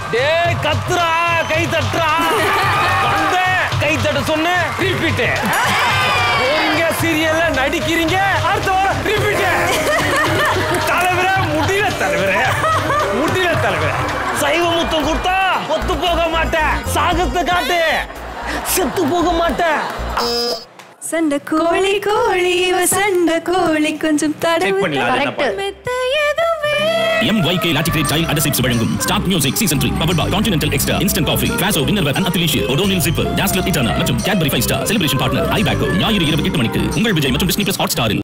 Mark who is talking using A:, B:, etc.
A: டேய் கத்துறா கை தட்டுறா வந்த கை தட்ட சொன்ன ரிப்பீட் போறீங்க சீரியல்ல நடிக்கிறீங்க அடுத்த வாரம் ரிப்பீட் தலைவரே முடியல தலைவரே முடியல தலைவரே சைவ முத்தம் கொடுத்தா ஒத்து போக மாட்டேன் சாகத்தை காட்டு செத்து போக மாட்டேன்
B: சண்டை கோழி கோழி இவ சண்டை கோழி கொஞ்சம்
C: Check பண்ணலாம், அது என்ன
B: தடவு மெத்த எதுவே
D: MYK Laticrate Child Adhesives வழங்கும் start music season three powered by Continental extra instant coffee கிளாஸோ innerwear and athleisure Odonil zipper Dazzler இட்டானா மற்றும் Cadbury Five Star celebration partner iBaco ஞாயிறு இரவு எட்டு மணிக்கு உங்கள் விஜய் மற்றும் டிஸ்னி பிளஸ் ஹாட் ஸ்டாரில்